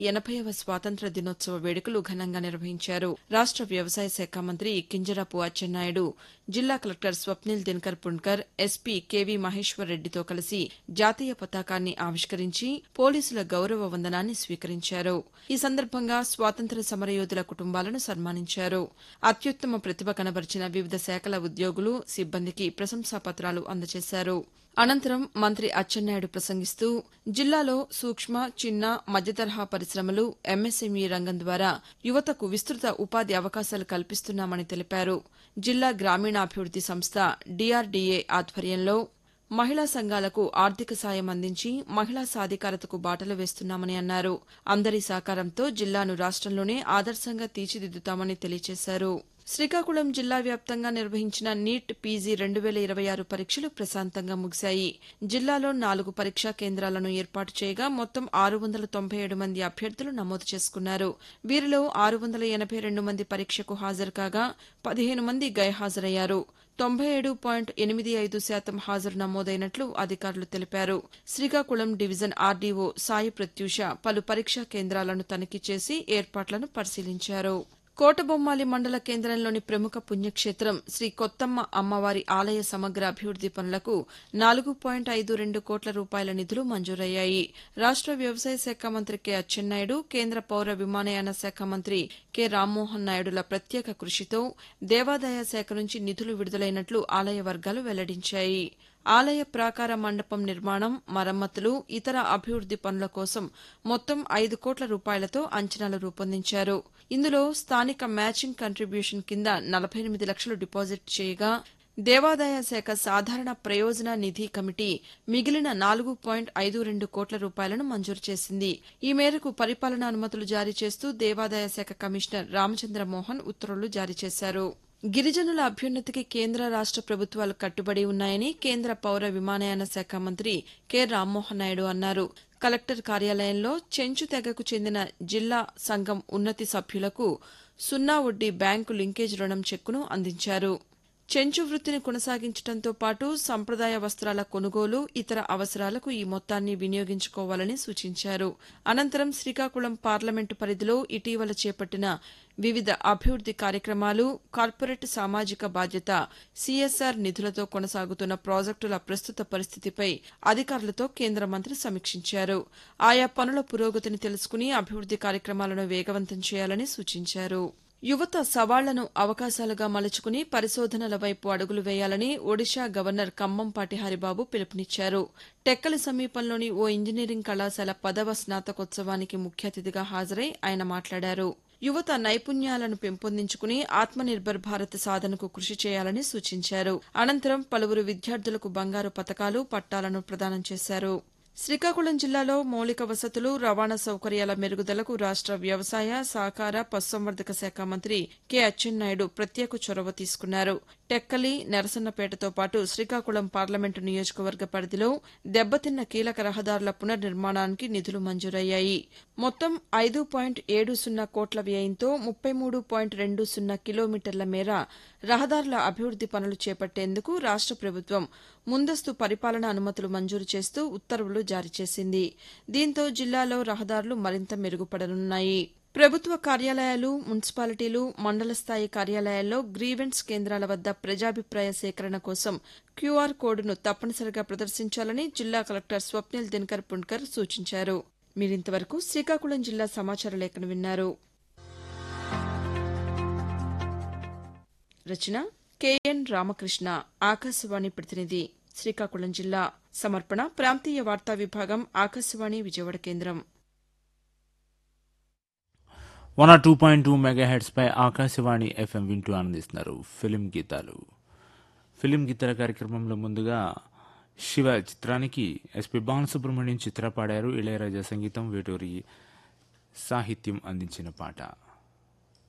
ఎనభైవ స్వాతంత్ర దినోత్సవ వేడుకలు ఘనంగా నిర్వహించారు రాష్ట వ్యవసాయ శాఖ మంత్రి కింజరాపు అచ్చెన్నాయుడు జిల్లా collector Swapnil Dinakar Pundkar SP KV Maheshwar రెడ్డితో కలిసి జాతీయ పతాకాన్ని ఆవిష్కరించి పోలీసుల గౌరవ వందనాన్ని స్వీకరించారు ఈ సందర్భంగా స్వాతంత్ర సమరయోధుల కుటుంబాలను సన్మానించారు అత్యుత్తమ ప్రతిభ కనబరిచిన వివిధ శాఖల ఉద్యోగులు సిబ్బందికి ప్రశంసా పత్రాలు అందజేశారు అనంతరం మంత్రి అచ్చెన్నాయుడు ప్రసంగిస్తూ జిల్లాలో సూక్ష్మ చిన్న మధ్యతరహా పరిశ్రమలు ఎంఎస్ఎంఈ రంగం ద్వారా యువతకు విస్తృత ఉపాధి అవకాశాలు కల్పిస్తున్నామని తెలిపారు జిల్లా గ్రామీణాభివృద్ది సంస్థ డీఆర్డీఏ ఆధ్వర్యంలో మహిళా సంఘాలకు ఆర్థిక సాయం అందించి మహిళా సాధికారతకు బాటలు వేస్తున్నామని అన్నారు అందరి సహకారంతో జిల్లాను రాష్టంలోనే ఆదర్శంగా తీర్చిదిద్దుతామని తెలియజేశారు శ్రీకాకుళం జిల్లా వ్యాప్తంగా నిర్వహించిన నీట్ పీజీ రెండు వేల ఇరవై ఆరు పరీక్షలు ప్రశాంతంగా ముగిశాయి జిల్లాలో నాలుగు పరీక్షా కేంద్రాలను ఏర్పాటు చేయగా మొత్తం ఆరు వందల తొంభై ఏడు మంది అభ్యర్థులు నమోదు చేసుకున్నారు వీరిలో ఆరు వందల ఎనభై రెండు మంది పరీక్షకు హాజరు కాగా పదిహేను మంది గైహాజరయ్యారు తొంభై ఏడు పాయింట్ ఎనిమిది ఐదు శాతం హాజరు నమోదైనట్లు అధికారులు తెలిపారు శ్రీకాకుళం డివిజన్ ఆర్డీఓ సాయి ప్రత్యూష పలు పరీక్షా కేంద్రాలను తనిఖీ చేసి ఏర్పాట్లను పరిశీలించారు కోటబొమ్మాలి మండల కేంద్రంలోని ప్రముఖ పుణ్యక్షేత్రం శ్రీ కొత్తమ్మ అమ్మవారి ఆలయ సమగ్ర అభివృద్ది పనులకు నాలుగు పాయింట్ ఐదు రెండు కోట్ల రూపాయల నిధులు మంజూరయ్యాయి రాష్ట వ్యవసాయ శాఖ మంత్రి కె అచ్చెన్నాయుడు కేంద్ర పౌర విమానయాన శాఖ మంత్రి కె రామ్మోహన్ నాయుడుల ప్రత్యేక కృషితో దేవాదాయ శాఖ నుంచి నిధులు విడుదలైనట్లు ఆలయ వర్గాలు వెల్లడించాయి ఆలయ ప్రాకార మండపం నిర్మాణం మరమ్మతులు ఇతర అభివృద్ది పనుల కోసం మొత్తం ఐదు కోట్ల రూపాయలతో అంచనాలు రూపొందించారు ఇందులో స్థానిక మ్యాచింగ్ కంట్రిబ్యూషన్ కింద నలభై ఎనిమిది లక్షలు డిపాజిట్ చేయగా దేవాదాయ శాఖ సాధారణ ప్రయోజన నిధి కమిటీ మిగిలిన నాలుగు పాయింట్ ఐదు రెండు కోట్ల రూపాయలను మంజూరు చేసింది ఈ మేరకు పరిపాలనా అనుమతులు జారీ చేస్తూ దేవాదాయ శాఖ కమిషనర్ రామచంద్ర మోహన్ ఉత్తర్వులు జారీ చేశారు గిరిజనుల అభ్యున్నతికి కేంద్ర రాష్ట ప్రభుత్వాలు కట్టుబడి ఉన్నాయని కేంద్ర పౌర విమానయాన శాఖ మంత్రి కె రామ్మోహన్ నాయుడు అన్నారు కలెక్టర్ కార్యాలయంలో చెంచు తెగకు చెందిన జిల్లా సంఘం ఉన్నతి సభ్యులకు సున్నా వడ్డీ బ్యాంకు లింకేజ్ రుణం చెక్కును అందించారు చెంచు వృత్తిని కొనసాగించడంతో పాటు సంప్రదాయ వస్త్రాల కొనుగోలు ఇతర అవసరాలకు ఈ మొత్తాన్ని వినియోగించుకోవాలని సూచించారు అనంతరం శ్రీకాకుళం పార్లమెంటు పరిధిలో ఇటీవల చేపట్టిన వివిధ అభివృద్ది కార్యక్రమాలు కార్పొరేట్ సామాజిక బాధ్యత సీఎస్ఆర్ నిధులతో కొనసాగుతున్న ప్రాజెక్టుల ప్రస్తుత పరిస్థితిపై అధికారులతో కేంద్ర మంత్రి సమీక్షించారు ఆయా పనుల పురోగతిని తెలుసుకుని అభివృద్ది కార్యక్రమాలను వేగవంతం చేయాలని సూచించారు యువత సవాళ్లను అవకాశాలుగా మలుచుకుని పరిశోధనల వైపు అడుగులు వేయాలని ఒడిషా గవర్నర్ కంబంపాటి హరిబాబు పిలుపునిచ్చారు టెక్కలి సమీపంలోని ఓ ఇంజనీరింగ్ కళాశాల పదవ స్నాతకోత్సవానికి ముఖ్య అతిథిగా హాజరై ఆయన మాట్లాడారు యువత నైపుణ్యాలను పెంపొందించుకుని ఆత్మనిర్భర్ భారత్ సాధనకు కృషి చేయాలని సూచించారు అనంతరం పలువురు విద్యార్థులకు బంగారు పతకాలు పట్టాలను ప్రదానం చేశారు శ్రీకాకుళం జిల్లాలో మౌలిక వసతులు రవాణా సౌకర్యాల మెరుగుదలకు రాష్ట వ్యవసాయ సహకార పశుసంవర్ధక శాఖ మంత్రి కె అచ్చెన్నాయుడు ప్రత్యేక చొరవ తీసుకున్నారు టెక్కలి నరసన్నపేటతో పాటు శ్రీకాకుళం పార్లమెంటు నియోజకవర్గ పరిధిలో దెబ్బతిన్న కీలక రహదారుల పునర్నిర్మాణానికి నిధులు మంజూరయ్యాయి మొత్తం ఐదు పాయింట్ ఏడు సున్నా కోట్ల వ్యయంతో ముప్పై మూడు పాయింట్ రెండు సున్నా కిలోమీటర్ల మేర రహదారుల అభివృద్ది పనులు చేపట్టేందుకు రాష్ట ప్రభుత్వం ముందస్తు పరిపాలన అనుమతులు మంజూరు చేస్తూ ఉత్తర్వులు జారీ చేసింది దీంతో జిల్లాలో రహదారులు మరింత మెరుగుపడనున్నాయి ప్రభుత్వ కార్యాలయాలు మున్సిపాలిటీలు మండల స్థాయి కార్యాలయాల్లో గ్రీవెన్స్ కేంద్రాల వద్ద ప్రజాభిప్రాయ సేకరణ కోసం క్యూఆర్ కోడ్ను తప్పనిసరిగా ప్రదర్శించాలని జిల్లా కలెక్టర్ స్వప్నిల్ దినకర్ పుణ్కర్ సూచించారు మీరింతవరకు శ్రీకాకుళం జిల్లా సమాచార లేఖను విన్నారు రచన కెఎన్ రామకృష్ణ ఆకాశవాణి ప్రతినిధి శ్రీకాకుళం జిల్లా సమర్పణ ప్రాంతీయ వార్తా విభాగం ఆకాశవాణి విజయవాడ కేంద్రం వన్ ఆర్ టూ పాయింట్ టూ మెగా పై ఆకాశవాణి ఎఫ్ఎం వింటూ ఆనందిస్తున్నారు ఫిలిం గీతాలు ఫిలిం గీతాల కార్యక్రమంలో ముందుగా శివ చిత్రానికి ఎస్పి బాలసుబ్రహ్మణ్యం చిత్ర పాడారు ఇళయరాజా సంగీతం వేటూరి సాహిత్యం అందించిన పాట